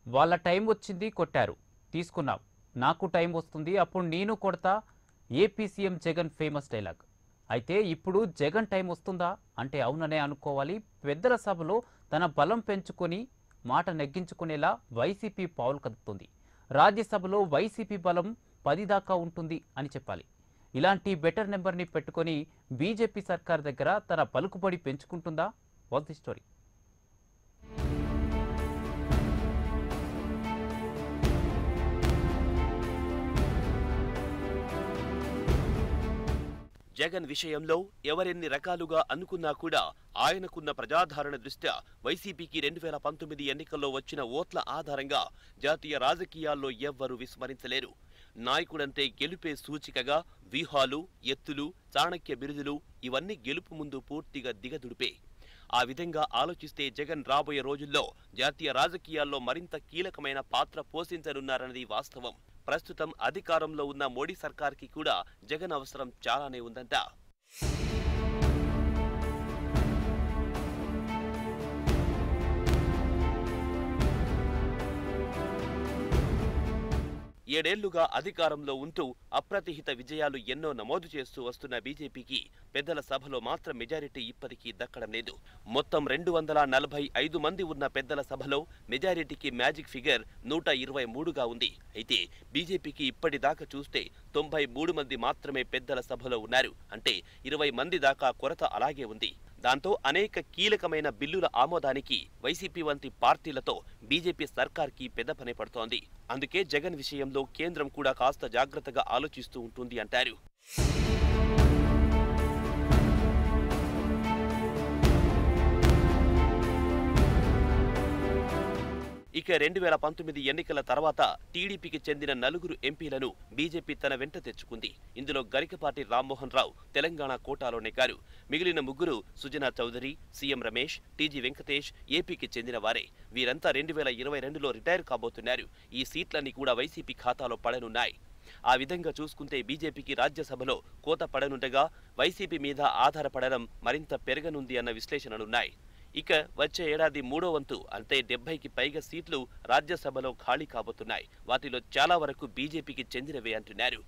వాళ్ళ టైం వచ్చింది కొట్టారు తీసుకున్నాం నాకు టైం వస్తుంది అప్పుడు నేను కొడతా AP CM Jagan famous dialogue అయితే ఇప్పుడు జగన్ టైం వస్తుందా అంటే అవుననే అనుకోవాలి పెద్దల సభలో తన బలం పెంచుకొని మాట నెగ్గించుకునేలా వైసీపీ పావులు కదుపుతుంది రాజ్యసభలో వైసీపీ బలం పది దాకా ఉంటుంది అని చెప్పాలి ఇలాంటి బెటర్ నెంబర్ని పెట్టుకొని బీజేపీ సర్కార్ దగ్గర తన పలుకుబడి పెంచుకుంటుందా వాట్ ది స్టోరీ జగన్ విషయంలో ఎవరెన్ని రకాలుగా అనుకున్నా కూడా ఆయనకున్న ప్రజాదరణ దృష్ట్యా వైసీపీకి రెండు వేల పంతొమ్మిది ఎన్నికల్లో వచ్చిన ఓట్ల ఆధారంగా జాతీయ రాజకీయాల్లో ఎవ్వరూ విస్మరించలేరు నాయకుడంటే గెలుపే సూచికగా వ్యూహాలు ఎత్తులు చాణక్య బిరుదులు ఇవన్నీ గెలుపు ముందు పూర్తిగా దిగదుడిపే ఆ విధంగా ఆలోచిస్తే జగన్ రాబోయే రోజుల్లో జాతీయ రాజకీయాల్లో మరింత కీలకమైన పాత్ర పోషించనున్నారన్నది వాస్తవం ప్రస్తుతం అధికారంలో ఉన్న మోడీ సర్కార్కి కూడా జగన్ అవసరం చాలానే ఉందంట ఏడేళ్లుగా అధికారంలో ఉంటూ అప్రతిహిత విజయాలు ఎన్నో నమోదు చేస్తూ వస్తున్న బీజేపీకి పెద్దల సభలో మాత్రం మెజారిటీ ఇప్పటికీ దక్కడం లేదు మొత్తం రెండు వందల నలభై ఐదు మంది ఉన్న పెద్దల సభలో మెజారిటీకి మ్యాజిక్ ఫిగర్ నూట ఇరవై మూడుగా ఉంది అయితే బీజేపీకి ఇప్పటిదాకా చూస్తే తొంభై మూడు మంది మాత్రమే పెద్దల సభలో ఉన్నారు అంటే ఇరవై మంది దాకా కొరత అలాగే ఉంది దాంతో అనేక కీలకమైన బిల్లుల ఆమోదానికి వైసీపీ వంటి పార్టీలతో బీజేపీ సర్కార్కి పెద్ద పని పడుతోంది అందుకే జగన్ విషయంలో కేంద్రం కూడా కాస్త జాగ్రత్తగా ఆలోచిస్తూ ఉంటుంది అంటారు ఇక రెండు వేల పంతొమ్మిది ఎన్నికల తర్వాత టీడీపీకి చెందిన నలుగురు ఎంపీలను బీజేపీ తన వెంట తెచ్చుకుంది ఇందులో గరికపాటి రామ్మోహన్ రావు తెలంగాణ కోటాలో నెగ్గారు మిగిలిన ముగ్గురు సుజనా చౌదరి సీఎం రమేష్ టీజీ వెంకటేష్ ఏపీకి చెందిన వారే వీరంతా రెండు వేల ఇరవై రెండులో రిటైర్ కాబోతున్నారు ఈ సీట్లన్నీ కూడా వైసీపీ ఖాతాలో పడనున్నాయి ఆ విధంగా చూసుకుంటే బీజేపీకి రాజ్యసభలో కోత పడనుండగా వైసీపీ మీద ఆధారపడడం మరింత పెరగనుంది అన్న విశ్లేషణలున్నాయి ఇక వచ్చే ఏడాది మూడో వంతు అంటే డెబ్బైకి పైగా సీట్లు రాజ్యసభలో ఖాళీ కాబోతున్నాయి వాటిలో చాలా వరకు బీజేపీకి చెందినవే అంటున్నారు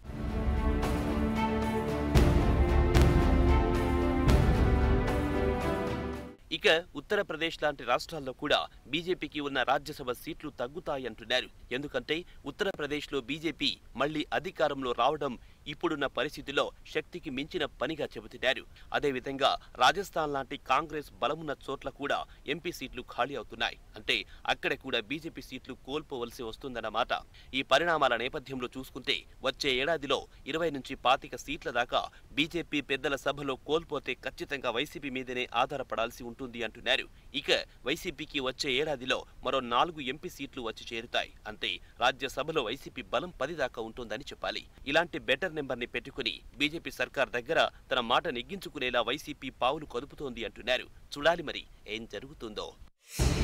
ఇక ఉత్తరప్రదేశ్ లాంటి రాష్ట్రాల్లో కూడా బీజేపీకి ఉన్న రాజ్యసభ సీట్లు తగ్గుతాయంటున్నారు ఎందుకంటే ఉత్తరప్రదేశ్లో బీజేపీ మళ్లీ అధికారంలో రావడం ఇప్పుడున్న పరిస్థితిలో శక్తికి మించిన పనిగా చెబుతున్నారు అదేవిధంగా రాజస్థాన్ లాంటి కాంగ్రెస్ బలమున్న చోట్ల కూడా ఎంపీ సీట్లు ఖాళీ అవుతున్నాయి అంటే అక్కడ కూడా బీజేపీ సీట్లు కోల్పోవలసి వస్తుందన్నమాట ఈ పరిణామాల నేపథ్యంలో చూసుకుంటే వచ్చే ఏడాదిలో ఇరవై నుంచి పాతిక సీట్ల దాకా బీజేపీ పెద్దల సభలో కోల్పోతే ఖచ్చితంగా వైసీపీ మీదనే ఆధారపడాల్సి ఉంటుంది అంటున్నారు ఇక వైసీపీకి వచ్చే ఏడాదిలో మరో నాలుగు ఎంపీ సీట్లు వచ్చి చేరుతాయి అంతే రాజ్యసభలో వైసీపీ బలం పది దాకా ఉంటుందని చెప్పాలి ఇలాంటి బెటర్ నెంబర్ ని పెట్టుకుని బీజేపీ సర్కార్ దగ్గర తన మాట నెగ్గించుకునేలా వైసీపీ పావులు కదుపుతోంది అంటున్నారు చూడాలి మరి ఏం జరుగుతుందో